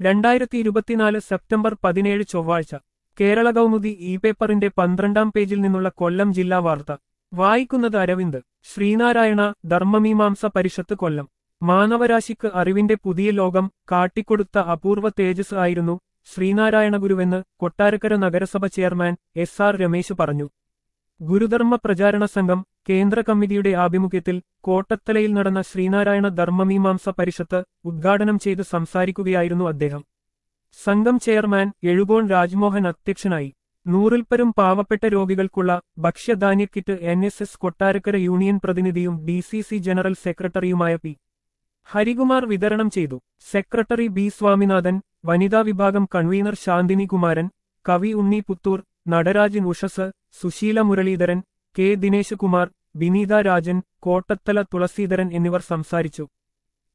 രണ്ടായിരത്തി ഇരുപത്തിനാല് സെപ്റ്റംബർ പതിനേഴ് ചൊവ്വാഴ്ച കേരള കൗമുദി ഇ പേപ്പറിന്റെ പന്ത്രണ്ടാം പേജിൽ നിന്നുള്ള കൊല്ലം ജില്ലാ വാർത്ത വായിക്കുന്നത് അരവിന്ദ് ശ്രീനാരായണ ധർമ്മമീമാംസ പരിഷത്ത് കൊല്ലം മാനവരാശിക്ക് അറിവിന്റെ പുതിയ ലോകം കാട്ടിക്കൊടുത്ത അപൂർവ തേജസ് ആയിരുന്നു ശ്രീനാരായണ ഗുരുവെന്ന് കൊട്ടാരക്കര നഗരസഭ ചെയർമാൻ എസ് ആർ രമേശ് പറഞ്ഞു ഗുരുധർമ്മ പ്രചാരണ സംഘം കേന്ദ്ര കമ്മിറ്റിയുടെ ആഭിമുഖ്യത്തിൽ കോട്ടത്തലയിൽ നടന്ന ശ്രീനാരായണ ധർമ്മമീമാംസ പരിഷത്ത് ഉദ്ഘാടനം ചെയ്ത് സംസാരിക്കുകയായിരുന്നു അദ്ദേഹം സംഘം ചെയർമാൻ എഴുകോൺ രാജ്മോഹൻ അധ്യക്ഷനായി നൂറിൽപ്പരം പാവപ്പെട്ട രോഗികൾക്കുള്ള ഭക്ഷ്യധാന്യ kit N S S Kottarakkara union പ്രതിനിധിയും ഡി സി സി ജനറൽ സെക്രട്ടറിയുമായ പി ഹരികുമാർ വിതരണം ചെയ്തു സെക്രട്ടറി ബി സ്വാമിനാഥൻ വനിതാ വിഭാഗം കൺവീനർ ശാന്തിനി കുമാരൻ കവി ഉണ്ണി പുത്തൂർ നടരാജൻ ഉഷസ് സുശീല മുരളീധരൻ കെ ദിനേശ് കുമാർ വിനീത രാജൻ കോട്ടത്തല തുളസീധരൻ എന്നിവർ സംസാരിച്ചു